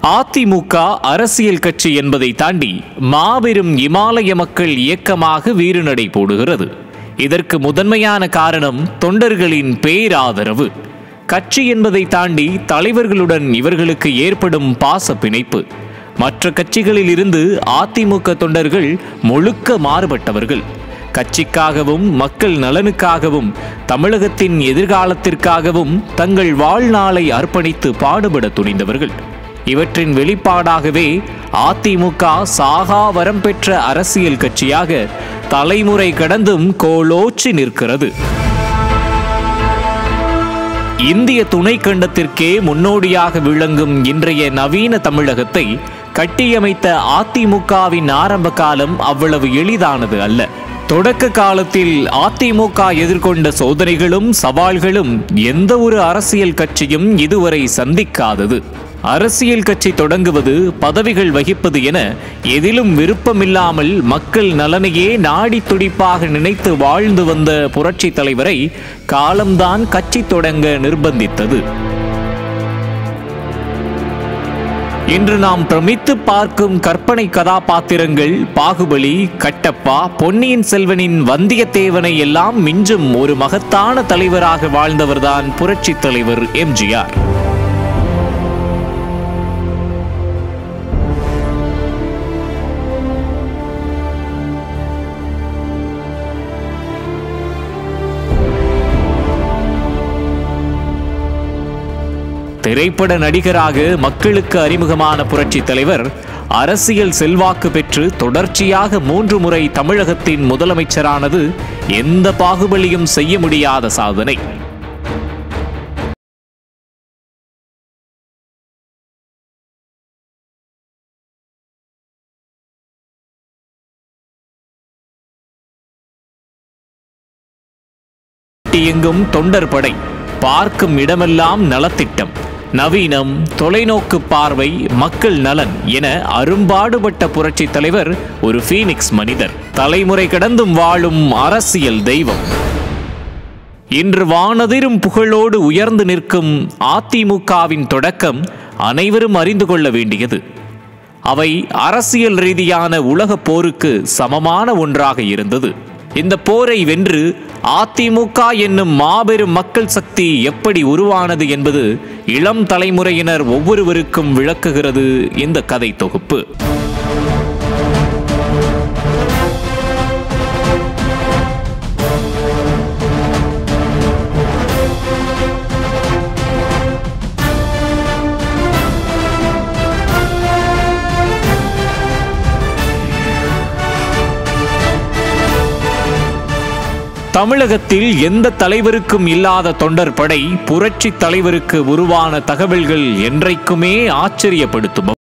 அதிமுக அரசியல் கட்சி என்பதை தாண்டி மாபெரும் இமாலய மக்கள் இயக்கமாக வீறுநடை போடுகிறது இதற்கு முதன்மையான காரணம் தொண்டர்களின் பேராதரவு கட்சி என்பதை தாண்டி தலைவர்களுடன் இவர்களுக்கு ஏற்படும் பாச பிணைப்பு மற்ற கட்சிகளில் இருந்து அதிமுக தொண்டர்கள் முழுக்க மாறுபட்டவர்கள் கட்சிக்காகவும் மக்கள் நலனுக்காகவும் தமிழகத்தின் எதிர்காலத்திற்காகவும் தங்கள் வாழ்நாளை அர்ப்பணித்து பாடுபட துணிந்தவர்கள் இவற்றின் வெளிப்பாடாகவே அதிமுக சாகா வரம் பெற்ற அரசியல் கட்சியாக தலைமுறை கடந்தும் கோலோச்சி நிற்கிறது இந்திய துணைக்கண்டத்திற்கே முன்னோடியாக விளங்கும் இன்றைய நவீன தமிழகத்தை கட்டியமைத்த அதிமுகவின் ஆரம்ப காலம் அவ்வளவு எளிதானது அல்ல தொடக்க காலத்தில் அதிமுக எதிர்கொண்ட சோதனைகளும் சவால்களும் எந்த ஒரு அரசியல் கட்சியும் இதுவரை சந்திக்காதது அரசியல் கட்சி தொடங்குவது பதவிகள் வகிப்பது என எதிலும் விருப்பமில்லாமல் மக்கள் நலனையே நாடி துடிப்பாக நினைத்து வாழ்ந்து வந்த புரட்சி தலைவரை காலம்தான் கட்சி தொடங்க நிர்பந்தித்தது இன்று நாம் பிரமித்து பார்க்கும் கற்பனை கதாபாத்திரங்கள் பாகுபலி கட்டப்பா பொன்னியின் செல்வனின் வந்தியத்தேவனை எல்லாம் மிஞ்சும் ஒரு மகத்தான தலைவராக வாழ்ந்தவர்தான் புரட்சி தலைவர் எம்ஜிஆர் திரைப்பட நடிகராக மக்களுக்கு அறிமுகமான புரட்சி தலைவர் அரசியல் செல்வாக்கு பெற்று தொடர்ச்சியாக மூன்று முறை தமிழகத்தின் முதலமைச்சரானது எந்த பாகுபலியும் செய்ய முடியாத சாதனை எங்கும் தொண்டர் படை பார்க்கும் இடமெல்லாம் நலத்திட்டம் நவீனம் தொலைநோக்கு பார்வை மக்கள் நலன் என அரும்பாடுபட்ட புரட்சி தலைவர் ஒரு ஃபீனிக்ஸ் மனிதர் தலைமுறை கடந்தும் வாழும் அரசியல் தெய்வம் இன்று வானதிரும் புகழோடு உயர்ந்து நிற்கும் அதிமுகவின் தொடக்கம் அனைவரும் அறிந்து கொள்ள வேண்டியது அவை அரசியல் ரீதியான உலகப் போருக்கு சமமான ஒன்றாக இருந்தது இந்த போரை வென்று அதிமுக என்னும் மாபெரும் மக்கள் சக்தி எப்படி உருவானது என்பது இளம் தலைமுறையினர் ஒவ்வொருவருக்கும் விளக்குகிறது இந்த கதை தொகுப்பு தமிழகத்தில் எந்த தலைவருக்கும் இல்லாத தொண்டர் படை புரட்சி தலைவருக்கு உருவான தகவல்கள் என்றைக்குமே ஆச்சரியப்படுத்தும்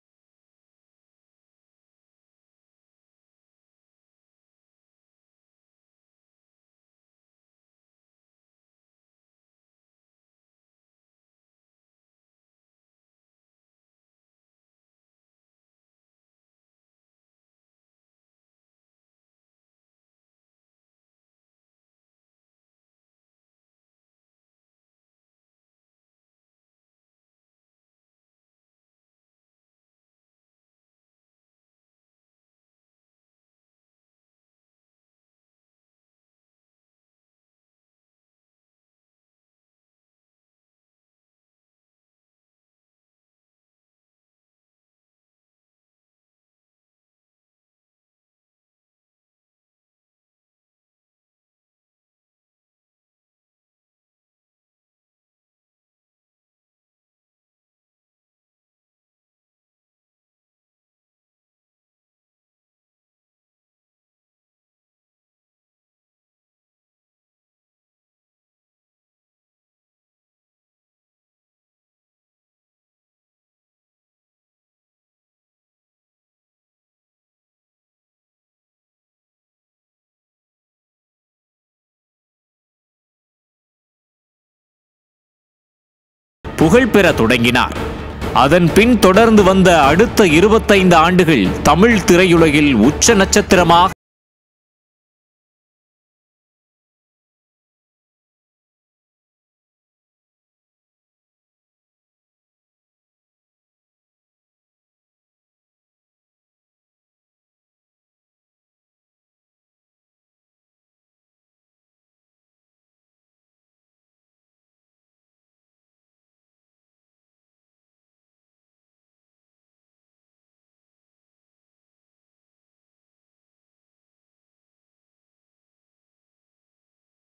புகழ் பெற தொடங்கினார் அதன் பின் தொடர்ந்து வந்த அடுத்த இருபத்தைந்து ஆண்டுகள் தமிழ் திரையுலகில் உச்ச நட்சத்திரமாக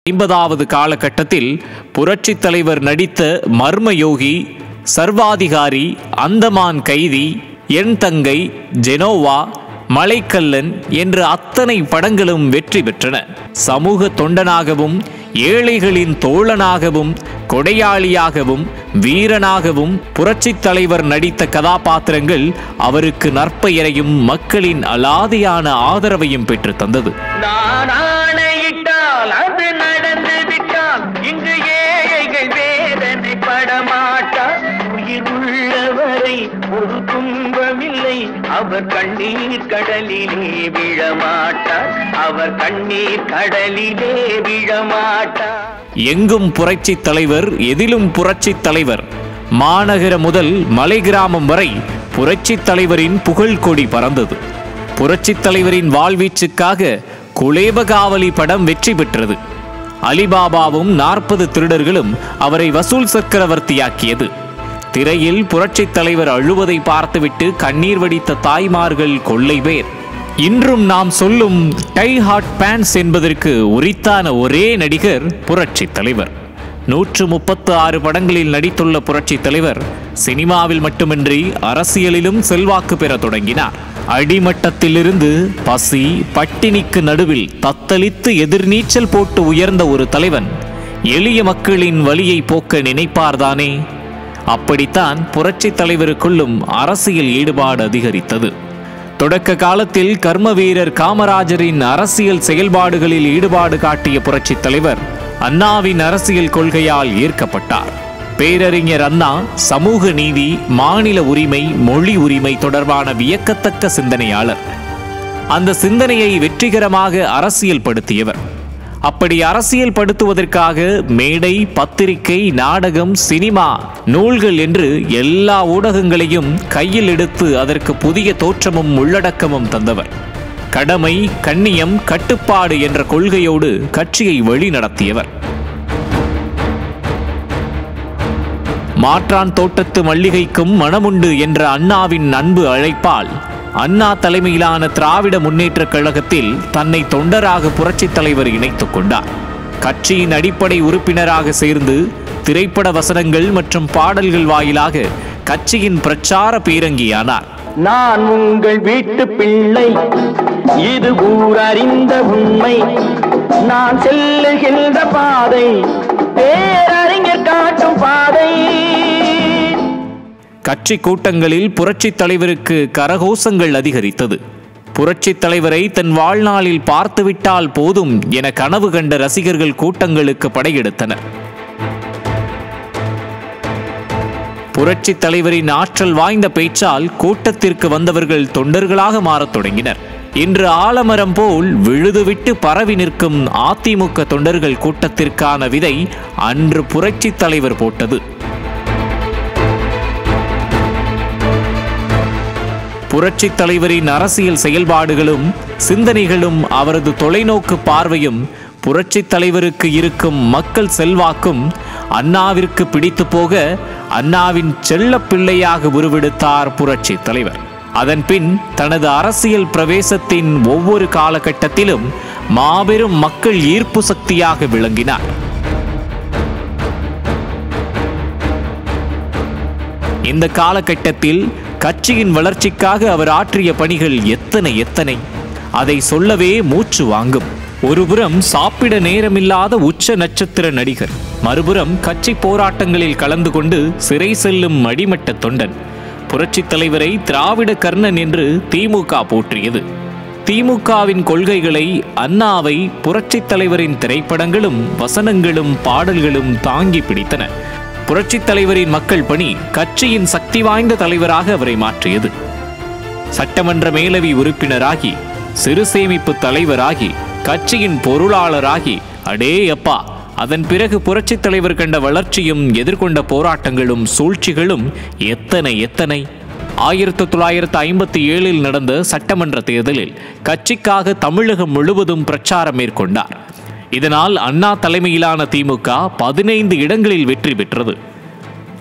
ஐம்பதாவது காலகட்டத்தில் புரட்சித் தலைவர் நடித்த மர்மயோகி சர்வாதிகாரி அந்தமான் கைதி என் தங்கை ஜெனோவா மலைக்கல்லன் என்ற அத்தனை படங்களும் வெற்றி பெற்றன சமூக தொண்டனாகவும் ஏழைகளின் தோழனாகவும் கொடையாளியாகவும் வீரனாகவும் புரட்சித் தலைவர் நடித்த கதாபாத்திரங்கள் அவருக்கு நற்பெயரையும் மக்களின் அலாதியான ஆதரவையும் பெற்று தந்தது நான் ஆணையிட்டால் அது நடந்து விட்டால் இங்கு ஏழைகள் வேதனை படமாட்டார் உயிர் உள்ளவரை ஒரு துன்பமில்லை அவர் கண்ணீர் கடலிலே விழமாட்டார் அவர் கண்ணீர் கடலிலே விழமாட்டார் எங்கும் புரட்சித் தலைவர் எதிலும் புரட்சித் தலைவர் மாநகர முதல் மலை கிராமம் வரை புரட்சித் தலைவரின் புகழ் கொடி பறந்தது புரட்சித் தலைவரின் வாழ்வீச்சுக்காக குலேபகாவலி படம் வெற்றி பெற்றது அலிபாபாவும் நாற்பது திருடர்களும் அவரை வசூல் சக்கரவர்த்தியாக்கியது திரையில் புரட்சித் தலைவர் அழுவதை பார்த்துவிட்டு கண்ணீர் வடித்த தாய்மார்கள் கொள்ளை பேர் இன்றும் நாம் சொல்லும் டை ஹாட் பேண்ட்ஸ் என்பதற்கு உரித்தான ஒரே நடிகர் புரட்சித் தலைவர் நூற்று முப்பத்து ஆறு படங்களில் நடித்துள்ள புரட்சித் தலைவர் சினிமாவில் மட்டுமின்றி அரசியலிலும் செல்வாக்கு பெற தொடங்கினார் அடிமட்டத்திலிருந்து பசி பட்டினிக்கு நடுவில் தத்தளித்து எதிர்நீச்சல் போட்டு உயர்ந்த ஒரு தலைவன் எளிய மக்களின் வலியை போக்க நினைப்பார்தானே அப்படித்தான் புரட்சித் தலைவருக்குள்ளும் அரசியல் ஈடுபாடு அதிகரித்தது தொடக்க காலத்தில் கர்ம வீரர் காமராஜரின் அரசியல் செயல்பாடுகளில் ஈடுபாடு காட்டிய புரட்சித் தலைவர் அண்ணாவின் அரசியல் கொள்கையால் ஈர்க்கப்பட்டார் பேரறிஞர் அண்ணா சமூக நீதி மாநில உரிமை மொழி உரிமை தொடர்பான வியக்கத்தக்க சிந்தனையாளர் அந்த சிந்தனையை வெற்றிகரமாக அரசியல் படுத்தியவர் அப்படி அரசியல் படுத்துவதற்காக மேடை பத்திரிகை நாடகம் சினிமா நூல்கள் என்று எல்லா ஊடகங்களையும் கையில் எடுத்து அதற்கு புதிய தோற்றமும் உள்ளடக்கமும் தந்தவர் கடமை கண்ணியம் கட்டுப்பாடு என்ற கொள்கையோடு கட்சியை வழி நடத்தியவர் மாற்றான் தோட்டத்து மல்லிகைக்கும் மனமுண்டு என்ற அண்ணாவின் அன்பு அழைப்பால் அண்ணா தலைமையிலான திராவிட முன்னேற்றக் கழகத்தில் தன்னை தொண்டராக புரட்சித் தலைவர் இணைத்துக் கொண்டார் கட்சியின் அடிப்படை உறுப்பினராக சேர்ந்து திரைப்பட வசனங்கள் மற்றும் பாடல்கள் வாயிலாக கட்சியின் பிரச்சார பீரங்கியானார் நான் உங்கள் வீட்டு பிள்ளை இது ஊரறிந்த உண்மை நான் செல்லுகின்ற பாதை பேரறிஞர் காட்டும் பாதை கட்சி கூட்டங்களில் புரட்சித் தலைவருக்கு கரகோஷங்கள் அதிகரித்தது புரட்சித் தலைவரை தன் வாழ்நாளில் பார்த்துவிட்டால் போதும் என கனவு கண்ட ரசிகர்கள் கூட்டங்களுக்கு படையெடுத்தனர் புரட்சித் தலைவரின் ஆற்றல் வாய்ந்த பேச்சால் கூட்டத்திற்கு வந்தவர்கள் தொண்டர்களாக மாறத் தொடங்கினர் இன்று ஆலமரம் போல் விழுதுவிட்டு பரவி நிற்கும் அதிமுக தொண்டர்கள் கூட்டத்திற்கான விதை அன்று புரட்சித் தலைவர் போட்டது புரட்சித் தலைவரின் அரசியல் செயல்பாடுகளும் சிந்தனைகளும் அவரது தொலைநோக்கு பார்வையும் புரட்சித் தலைவருக்கு இருக்கும் மக்கள் செல்வாக்கும் அண்ணாவிற்கு பிடித்து போக அண்ணாவின் செல்லப் பிள்ளையாக உருவெடுத்தார் புரட்சித் தலைவர் அதன்பின் தனது அரசியல் பிரவேசத்தின் ஒவ்வொரு காலகட்டத்திலும் மாபெரும் மக்கள் ஈர்ப்பு சக்தியாக விளங்கினார் இந்த காலகட்டத்தில் கட்சியின் வளர்ச்சிக்காக அவர் ஆற்றிய பணிகள் எத்தனை எத்தனை அதை சொல்லவே மூச்சு வாங்கும் ஒருபுறம் சாப்பிட நேரமில்லாத உச்ச நட்சத்திர நடிகர் மறுபுறம் கட்சி போராட்டங்களில் கலந்து கொண்டு சிறை செல்லும் அடிமட்ட தொண்டன் புரட்சித் தலைவரை திராவிட கர்ணன் என்று திமுக போற்றியது திமுகவின் கொள்கைகளை அண்ணாவை புரட்சித் தலைவரின் திரைப்படங்களும் வசனங்களும் பாடல்களும் தாங்கி பிடித்தன புரட்சித் தலைவரின் மக்கள் பணி கட்சியின் சக்தி வாய்ந்த தலைவராக அவரை மாற்றியது சட்டமன்ற மேலவை உறுப்பினராகி சிறு சேமிப்பு தலைவராகி கட்சியின் பொருளாளராகி அடே அப்பா அதன் பிறகு புரட்சித் தலைவர் கண்ட வளர்ச்சியும் எதிர்கொண்ட போராட்டங்களும் சூழ்ச்சிகளும் எத்தனை எத்தனை ஆயிரத்தி தொள்ளாயிரத்து ஐம்பத்தி ஏழில் நடந்த சட்டமன்ற தேர்தலில் கட்சிக்காக தமிழகம் முழுவதும் பிரச்சாரம் மேற்கொண்டார் இதனால் அண்ணா தலைமையிலான திமுக பதினைந்து இடங்களில் வெற்றி பெற்றது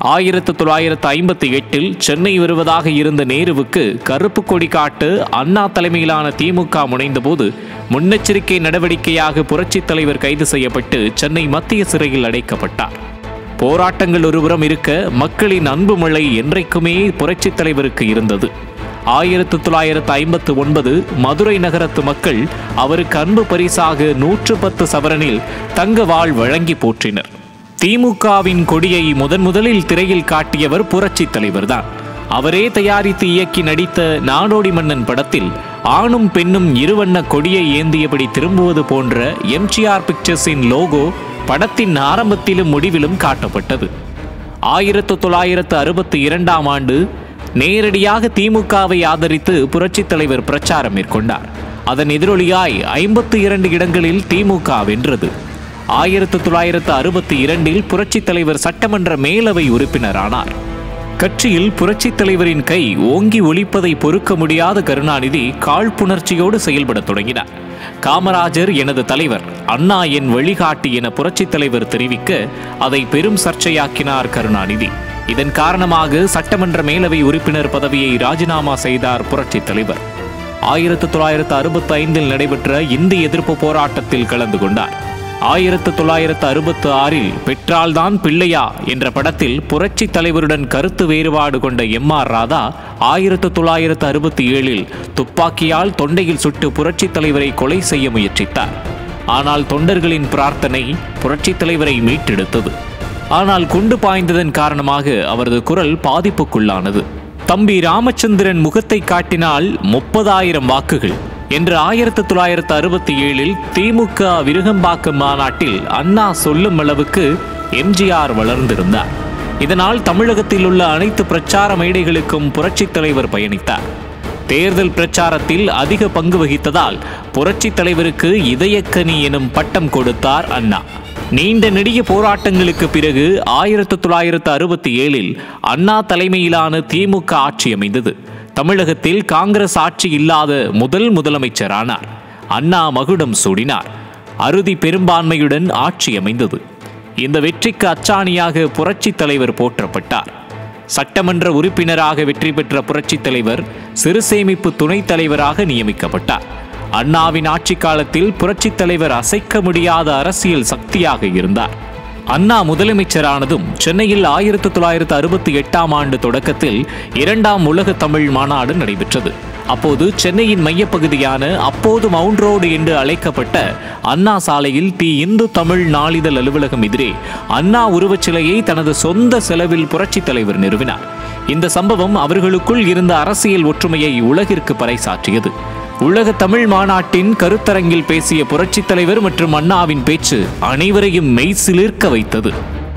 ஆயிரத்து தொள்ளாயிரத்து ஐம்பத்தி எட்டில் சென்னை வருவதாக இருந்த நேருவுக்கு கருப்பு கொடி காட்டு அண்ணா தலைமையிலான திமுக முனைந்தபோது முன்னெச்சரிக்கை நடவடிக்கையாக புரட்சித் தலைவர் கைது செய்யப்பட்டு சென்னை மத்திய சிறையில் அடைக்கப்பட்டார் போராட்டங்கள் ஒருபுறம் இருக்க மக்களின் அன்பு மழை என்றைக்குமே புரட்சித் தலைவருக்கு இருந்தது ஆயிரத்து தொள்ளாயிரத்து ஐம்பத்து ஒன்பது மதுரை நகரத்து மக்கள் அவருக்கு அன்பு பரிசாக நூற்று பத்து சவரனில் தங்க வாழ் வழங்கி போற்றினர் திமுகவின் கொடியை முதன் முதலில் திரையில் காட்டியவர் புரட்சித் தலைவர்தான் அவரே தயாரித்து இயக்கி நடித்த நாடோடி மன்னன் படத்தில் ஆணும் பெண்ணும் இருவண்ண கொடியை ஏந்தியபடி திரும்புவது போன்ற எம்ஜிஆர் பிக்சர்ஸின் லோகோ படத்தின் ஆரம்பத்திலும் முடிவிலும் காட்டப்பட்டது ஆயிரத்து தொள்ளாயிரத்து அறுபத்தி இரண்டாம் ஆண்டு நேரடியாக திமுகவை ஆதரித்து புரட்சித் தலைவர் பிரச்சாரம் மேற்கொண்டார் அதன் எதிரொலியாய் ஐம்பத்து இரண்டு இடங்களில் திமுக வென்றது ஆயிரத்து தொள்ளாயிரத்து அறுபத்தி இரண்டில் புரட்சித் தலைவர் சட்டமன்ற மேலவை உறுப்பினரானார் கட்சியில் புரட்சித் தலைவரின் கை ஓங்கி ஒலிப்பதை பொறுக்க முடியாத கருணாநிதி காழ்ப்புணர்ச்சியோடு செயல்படத் தொடங்கினார் காமராஜர் எனது தலைவர் அண்ணா என் வழிகாட்டி என புரட்சித் தலைவர் தெரிவிக்க அதை பெரும் சர்ச்சையாக்கினார் கருணாநிதி இதன் காரணமாக சட்டமன்ற மேலவை உறுப்பினர் பதவியை ராஜினாமா செய்தார் புரட்சித் தலைவர் ஆயிரத்து தொள்ளாயிரத்து அறுபத்தி ஐந்தில் நடைபெற்ற இந்தி எதிர்ப்பு போராட்டத்தில் கலந்து கொண்டார் ஆயிரத்து தொள்ளாயிரத்து அறுபத்து ஆறில் பெற்றால்தான் பிள்ளையா என்ற படத்தில் புரட்சி தலைவருடன் கருத்து வேறுபாடு கொண்ட எம் ஆர் ராதா ஆயிரத்து தொள்ளாயிரத்து அறுபத்தி ஏழில் துப்பாக்கியால் தொண்டையில் சுட்டு புரட்சி தலைவரை கொலை செய்ய முயற்சித்தார் ஆனால் தொண்டர்களின் பிரார்த்தனை புரட்சி தலைவரை மீட்டெடுத்தது ஆனால் குண்டு பாய்ந்ததன் காரணமாக அவரது குரல் பாதிப்புக்குள்ளானது தம்பி ராமச்சந்திரன் முகத்தை காட்டினால் முப்பதாயிரம் வாக்குகள் என்று ஆயிரத்து தொள்ளாயிரத்து அறுபத்தி ஏழில் திமுக விருகம்பாக்கம் மாநாட்டில் அண்ணா சொல்லும் அளவுக்கு எம்ஜிஆர் வளர்ந்திருந்தார் இதனால் தமிழகத்தில் உள்ள அனைத்து பிரச்சார மேடைகளுக்கும் புரட்சித் தலைவர் பயணித்தார் தேர்தல் பிரச்சாரத்தில் அதிக பங்கு வகித்ததால் புரட்சித் தலைவருக்கு இதயக்கனி எனும் பட்டம் கொடுத்தார் அண்ணா நீண்ட நெடிய போராட்டங்களுக்கு பிறகு ஆயிரத்து தொள்ளாயிரத்து அறுபத்தி ஏழில் அண்ணா தலைமையிலான திமுக ஆட்சி அமைந்தது தமிழகத்தில் காங்கிரஸ் ஆட்சி இல்லாத முதல் முதலமைச்சரானார் அண்ணா மகுடம் சூடினார் அறுதி பெரும்பான்மையுடன் ஆட்சி அமைந்தது இந்த வெற்றிக்கு அச்சாணியாக புரட்சித் தலைவர் போற்றப்பட்டார் சட்டமன்ற உறுப்பினராக வெற்றி பெற்ற புரட்சித் தலைவர் சிறு சேமிப்பு துணைத் தலைவராக நியமிக்கப்பட்டார் அண்ணாவின் ஆட்சி காலத்தில் புரட்சித் தலைவர் அசைக்க முடியாத அரசியல் சக்தியாக இருந்தார் அண்ணா முதலமைச்சரானதும் சென்னையில் ஆயிரத்து தொள்ளாயிரத்து அறுபத்தி எட்டாம் ஆண்டு தொடக்கத்தில் இரண்டாம் உலக தமிழ் மாநாடு நடைபெற்றது அப்போது சென்னையின் மையப்பகுதியான அப்போது மவுண்ட் ரோடு என்று அழைக்கப்பட்ட அண்ணா சாலையில் தி இந்து தமிழ் நாளிதழ் அலுவலகம் எதிரே அண்ணா உருவச்சிலையை தனது சொந்த செலவில் புரட்சித் தலைவர் நிறுவினார் இந்த சம்பவம் அவர்களுக்குள் இருந்த அரசியல் ஒற்றுமையை உலகிற்கு பறைசாற்றியது உலக தமிழ் மாநாட்டின் கருத்தரங்கில் பேசிய புரட்சித் தலைவர் மற்றும் அண்ணாவின் பேச்சு அனைவரையும் மெய்சிலிர்க்க வைத்தது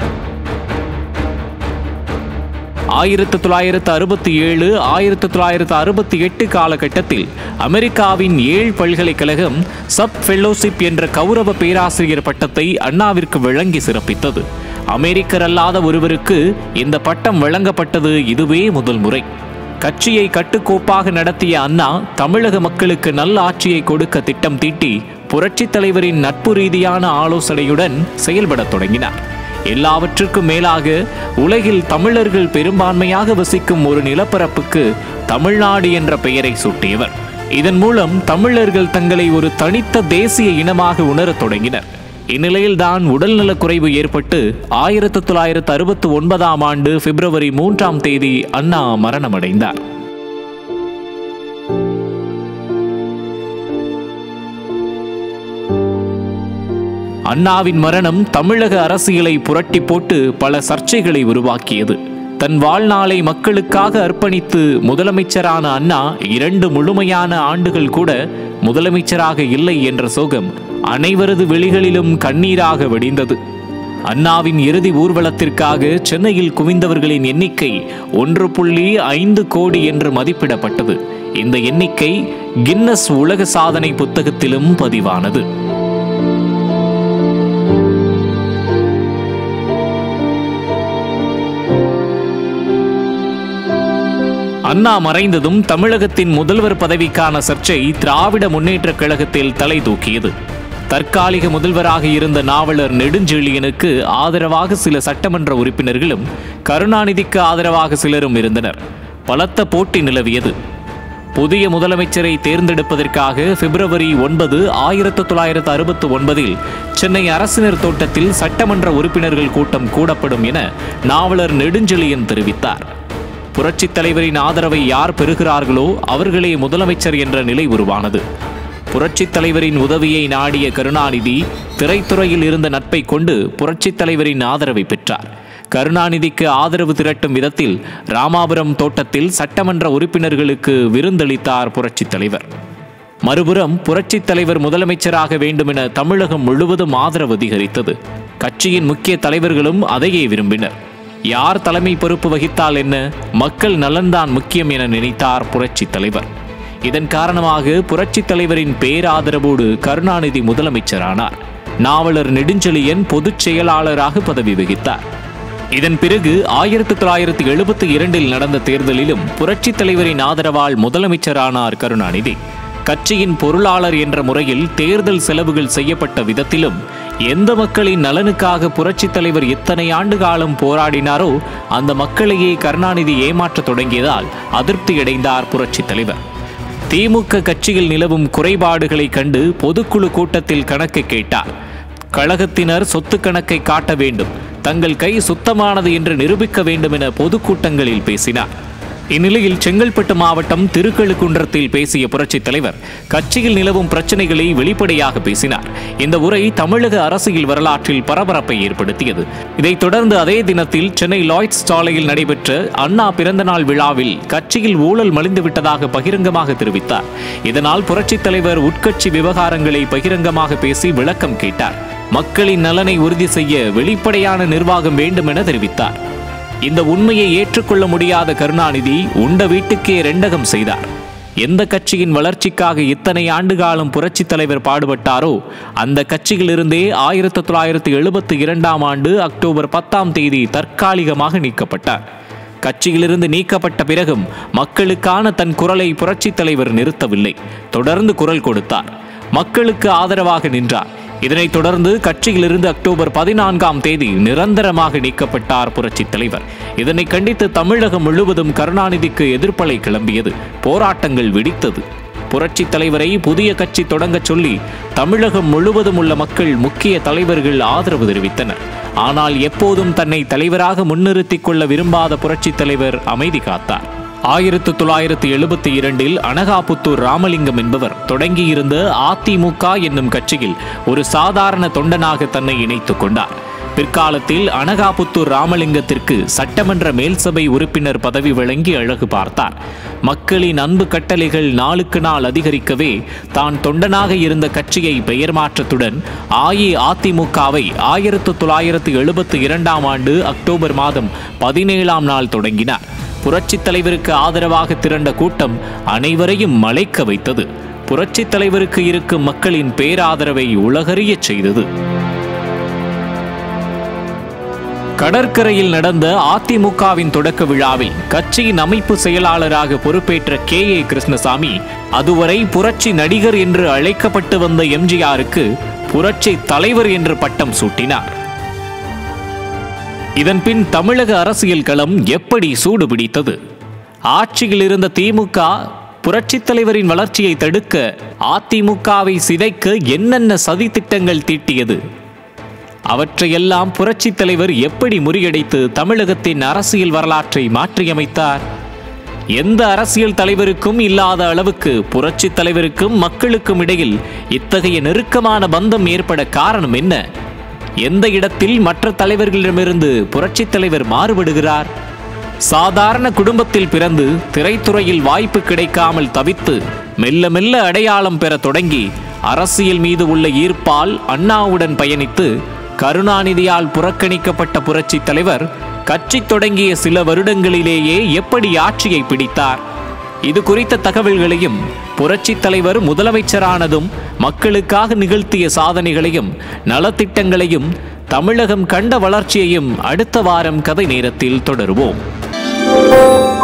ஆயிரத்து தொள்ளாயிரத்து அறுபத்தி ஏழு ஆயிரத்து தொள்ளாயிரத்து அறுபத்தி எட்டு காலகட்டத்தில் அமெரிக்காவின் ஏழ் பல்கலைக்கழகம் சப் ஃபெல்லோஷிப் என்ற கௌரவ பேராசிரியர் பட்டத்தை அண்ணாவிற்கு வழங்கி சிறப்பித்தது அமெரிக்கர் அல்லாத ஒருவருக்கு இந்த பட்டம் வழங்கப்பட்டது இதுவே முதல் முறை கட்சியை கட்டுக்கோப்பாக நடத்திய அண்ணா தமிழக மக்களுக்கு நல்ல ஆட்சியை கொடுக்க திட்டம் தீட்டி புரட்சித் தலைவரின் நட்பு ரீதியான ஆலோசனையுடன் செயல்படத் தொடங்கினார் எல்லாவற்றுக்கும் மேலாக உலகில் தமிழர்கள் பெரும்பான்மையாக வசிக்கும் ஒரு நிலப்பரப்புக்கு தமிழ்நாடு என்ற பெயரை சூட்டியவர் இதன் மூலம் தமிழர்கள் தங்களை ஒரு தனித்த தேசிய இனமாக உணரத் தொடங்கினர் இந்நிலையில்தான் உடல்நலக் குறைவு ஏற்பட்டு ஆயிரத்து தொள்ளாயிரத்து அறுபத்தி ஒன்பதாம் ஆண்டு பிப்ரவரி மூன்றாம் தேதி அண்ணா மரணமடைந்தார் அண்ணாவின் மரணம் தமிழக அரசியலை புரட்டி போட்டு பல சர்ச்சைகளை உருவாக்கியது தன் வாழ்நாளை மக்களுக்காக அர்ப்பணித்து முதலமைச்சரான அண்ணா இரண்டு முழுமையான ஆண்டுகள் கூட முதலமைச்சராக இல்லை என்ற சோகம் அனைவரது வெளிகளிலும் கண்ணீராக வெடிந்தது அண்ணாவின் இறுதி ஊர்வலத்திற்காக சென்னையில் குவிந்தவர்களின் எண்ணிக்கை ஒன்று புள்ளி ஐந்து கோடி என்று மதிப்பிடப்பட்டது இந்த எண்ணிக்கை கின்னஸ் உலக சாதனை புத்தகத்திலும் பதிவானது அண்ணா மறைந்ததும் தமிழகத்தின் முதல்வர் பதவிக்கான சர்ச்சை திராவிட முன்னேற்றக் கழகத்தில் தலை தூக்கியது தற்காலிக முதல்வராக இருந்த நாவலர் நெடுஞ்செழியனுக்கு ஆதரவாக சில சட்டமன்ற உறுப்பினர்களும் கருணாநிதிக்கு ஆதரவாக சிலரும் இருந்தனர் பலத்த போட்டி நிலவியது புதிய முதலமைச்சரை தேர்ந்தெடுப்பதற்காக பிப்ரவரி ஒன்பது ஆயிரத்து தொள்ளாயிரத்து அறுபத்து ஒன்பதில் சென்னை அரசினர் தோட்டத்தில் சட்டமன்ற உறுப்பினர்கள் கூட்டம் கூடப்படும் என நாவலர் நெடுஞ்செழியன் தெரிவித்தார் புரட்சித் தலைவரின் ஆதரவை யார் பெறுகிறார்களோ அவர்களே முதலமைச்சர் என்ற நிலை உருவானது புரட்சித் தலைவரின் உதவியை நாடிய கருணாநிதி திரைத்துறையில் இருந்த நட்பை கொண்டு புரட்சித் தலைவரின் ஆதரவை பெற்றார் கருணாநிதிக்கு ஆதரவு திரட்டும் விதத்தில் ராமாபுரம் தோட்டத்தில் சட்டமன்ற உறுப்பினர்களுக்கு விருந்தளித்தார் புரட்சித் தலைவர் மறுபுறம் புரட்சித் தலைவர் முதலமைச்சராக வேண்டுமென தமிழகம் முழுவதும் ஆதரவு அதிகரித்தது கட்சியின் முக்கிய தலைவர்களும் அதையே விரும்பினர் யார் தலைமை பொறுப்பு வகித்தால் என்ன மக்கள் நலன்தான் முக்கியம் என நினைத்தார் புரட்சித் தலைவர் இதன் காரணமாக புரட்சித் தலைவரின் பேராதரவோடு கருணாநிதி முதலமைச்சரானார் நாவலர் நெடுஞ்செழியன் பொதுச் செயலாளராக பதவி வகித்தார் இதன் பிறகு ஆயிரத்தி தொள்ளாயிரத்தி எழுபத்தி இரண்டில் நடந்த தேர்தலிலும் புரட்சித் தலைவரின் ஆதரவால் முதலமைச்சரானார் கருணாநிதி கட்சியின் பொருளாளர் என்ற முறையில் தேர்தல் செலவுகள் செய்யப்பட்ட விதத்திலும் எந்த மக்களின் நலனுக்காக புரட்சித் தலைவர் எத்தனை ஆண்டு காலம் போராடினாரோ அந்த மக்களையே கருணாநிதி ஏமாற்றத் தொடங்கியதால் அதிருப்தியடைந்தார் புரட்சித் தலைவர் திமுக கட்சியில் நிலவும் குறைபாடுகளை கண்டு பொதுக்குழு கூட்டத்தில் கணக்கு கேட்டார் கழகத்தினர் சொத்து கணக்கை காட்ட வேண்டும் தங்கள் கை சுத்தமானது என்று நிரூபிக்க வேண்டும் என பொதுக்கூட்டங்களில் பேசினார் இந்நிலையில் செங்கல்பட்டு மாவட்டம் திருக்கழுக்குன்றத்தில் பேசிய புரட்சித் தலைவர் கட்சியில் நிலவும் பிரச்சனைகளை வெளிப்படையாக பேசினார் இந்த உரை தமிழக அரசியல் வரலாற்றில் பரபரப்பை ஏற்படுத்தியது இதைத் தொடர்ந்து அதே தினத்தில் சென்னை லாய்ட்ஸ் சாலையில் நடைபெற்ற அண்ணா பிறந்தநாள் விழாவில் கட்சியில் ஊழல் மலிந்துவிட்டதாக பகிரங்கமாக தெரிவித்தார் இதனால் புரட்சித் தலைவர் உட்கட்சி விவகாரங்களை பகிரங்கமாக பேசி விளக்கம் கேட்டார் மக்களின் நலனை உறுதி செய்ய வெளிப்படையான நிர்வாகம் வேண்டும் என தெரிவித்தார் இந்த உண்மையை ஏற்றுக்கொள்ள முடியாத கருணாநிதி உண்ட வீட்டுக்கே ரெண்டகம் செய்தார் எந்த கட்சியின் வளர்ச்சிக்காக இத்தனை ஆண்டு காலம் புரட்சித் தலைவர் பாடுபட்டாரோ அந்த கட்சியிலிருந்தே ஆயிரத்தி தொள்ளாயிரத்தி எழுபத்தி இரண்டாம் ஆண்டு அக்டோபர் பத்தாம் தேதி தற்காலிகமாக நீக்கப்பட்டார் கட்சியிலிருந்து நீக்கப்பட்ட பிறகும் மக்களுக்கான தன் குரலை புரட்சித் தலைவர் நிறுத்தவில்லை தொடர்ந்து குரல் கொடுத்தார் மக்களுக்கு ஆதரவாக நின்றார் இதனைத் தொடர்ந்து கட்சியிலிருந்து அக்டோபர் பதினான்காம் தேதி நிரந்தரமாக நீக்கப்பட்டார் புரட்சித் தலைவர் இதனை கண்டித்து தமிழகம் முழுவதும் கருணாநிதிக்கு எதிர்ப்பலை கிளம்பியது போராட்டங்கள் வெடித்தது புரட்சித் தலைவரை புதிய கட்சி தொடங்கச் சொல்லி தமிழகம் முழுவதும் உள்ள மக்கள் முக்கிய தலைவர்கள் ஆதரவு தெரிவித்தனர் ஆனால் எப்போதும் தன்னை தலைவராக முன்னிறுத்திக் கொள்ள விரும்பாத புரட்சித் தலைவர் அமைதி காத்தார் ஆயிரத்து தொள்ளாயிரத்து எழுபத்தி இரண்டில் அனகாபுத்தூர் ராமலிங்கம் என்பவர் தொடங்கியிருந்த அதிமுக என்னும் கட்சியில் ஒரு சாதாரண தொண்டனாக தன்னை இணைத்துக் கொண்டார் பிற்காலத்தில் அனகாபுத்தூர் ராமலிங்கத்திற்கு சட்டமன்ற மேல்சபை உறுப்பினர் பதவி வழங்கி அழகு பார்த்தார் மக்களின் அன்பு கட்டளைகள் நாளுக்கு நாள் அதிகரிக்கவே தான் தொண்டனாக இருந்த கட்சியை பெயர் மாற்றத்துடன் அஇஅதிமுகவை ஆயிரத்து தொள்ளாயிரத்து எழுபத்தி இரண்டாம் ஆண்டு அக்டோபர் மாதம் பதினேழாம் நாள் தொடங்கினார் புரட்சித் தலைவருக்கு ஆதரவாக திரண்ட கூட்டம் அனைவரையும் மலைக்க வைத்தது புரட்சித் தலைவருக்கு இருக்கும் மக்களின் பேராதரவை உலகறியச் செய்தது கடற்கரையில் நடந்த அதிமுகவின் தொடக்க விழாவில் கட்சியின் அமைப்பு செயலாளராக பொறுப்பேற்ற கே ஏ கிருஷ்ணசாமி அதுவரை புரட்சி நடிகர் என்று அழைக்கப்பட்டு வந்த எம்ஜிஆருக்கு புரட்சி தலைவர் என்று பட்டம் சூட்டினார் இதன்பின் தமிழக அரசியல் களம் எப்படி சூடு பிடித்தது ஆட்சியில் இருந்த திமுக புரட்சித் தலைவரின் வளர்ச்சியை தடுக்க அதிமுகவை சிதைக்க என்னென்ன சதித்திட்டங்கள் தீட்டியது அவற்றையெல்லாம் புரட்சித் தலைவர் எப்படி முறியடித்து தமிழகத்தின் அரசியல் வரலாற்றை மாற்றியமைத்தார் எந்த அரசியல் தலைவருக்கும் இல்லாத அளவுக்கு புரட்சித் தலைவருக்கும் மக்களுக்கும் இடையில் இத்தகைய நெருக்கமான பந்தம் ஏற்பட காரணம் என்ன எந்த இடத்தில் மற்ற தலைவர்களிடமிருந்து புரட்சித் தலைவர் மாறுபடுகிறார் சாதாரண குடும்பத்தில் பிறந்து திரைத்துறையில் வாய்ப்பு கிடைக்காமல் தவித்து மெல்ல மெல்ல அடையாளம் பெற தொடங்கி அரசியல் மீது உள்ள ஈர்ப்பால் அண்ணாவுடன் பயணித்து கருணாநிதியால் புறக்கணிக்கப்பட்ட புரட்சித் தலைவர் கட்சி தொடங்கிய சில வருடங்களிலேயே எப்படி ஆட்சியை பிடித்தார் இது குறித்த தகவல்களையும் புரட்சித் தலைவர் முதலமைச்சரானதும் மக்களுக்காக நிகழ்த்திய சாதனைகளையும் நலத்திட்டங்களையும் தமிழகம் கண்ட வளர்ச்சியையும் அடுத்த வாரம் கதை நேரத்தில் தொடருவோம்